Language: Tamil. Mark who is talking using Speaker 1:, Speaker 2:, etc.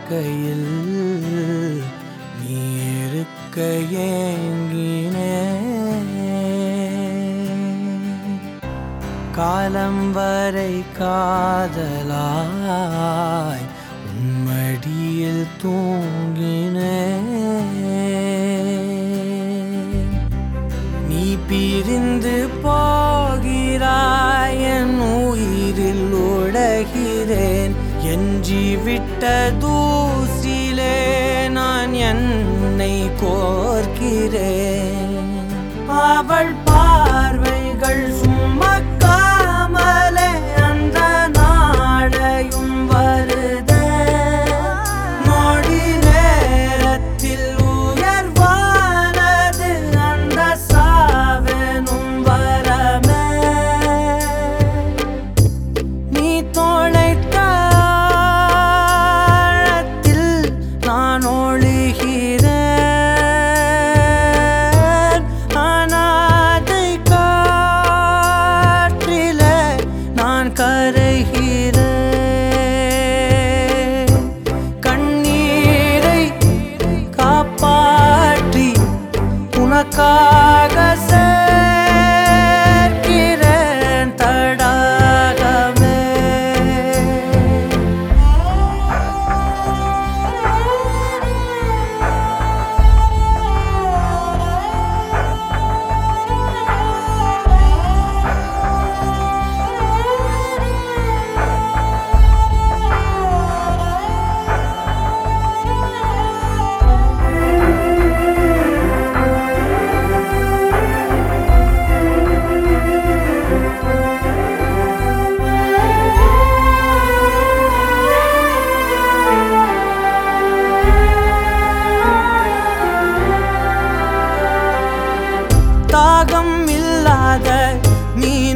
Speaker 1: வாழ்க்கையில் நீ இருக்க ஏங்கினே காலம் வரை காதலாய் உன்மடியில் தூங்கினே நீ பிரிந்து போகிறாய் என் உயிரில் உடைகிறேன் எஞ்சி விட்ட தூசிலே நான் என்னை கோர்க்கிறேன் அவள் பார்வைகள் சுமக்காமலே அந்த நாளையும் வருதே நொடி நேரத்தில் உயர்வானது அந்த சாவெனும் வரமே நீ தொலைத்த ஆழத்தில் நான் ஒழுகிறேன் அனாதை காற்றிலே நான் கரைகிறேன் கண்ணீரை காப்பாற்றி உனக்காக சேர்க்கிறேன் தடாகமே தாகம் இல்லாத நீ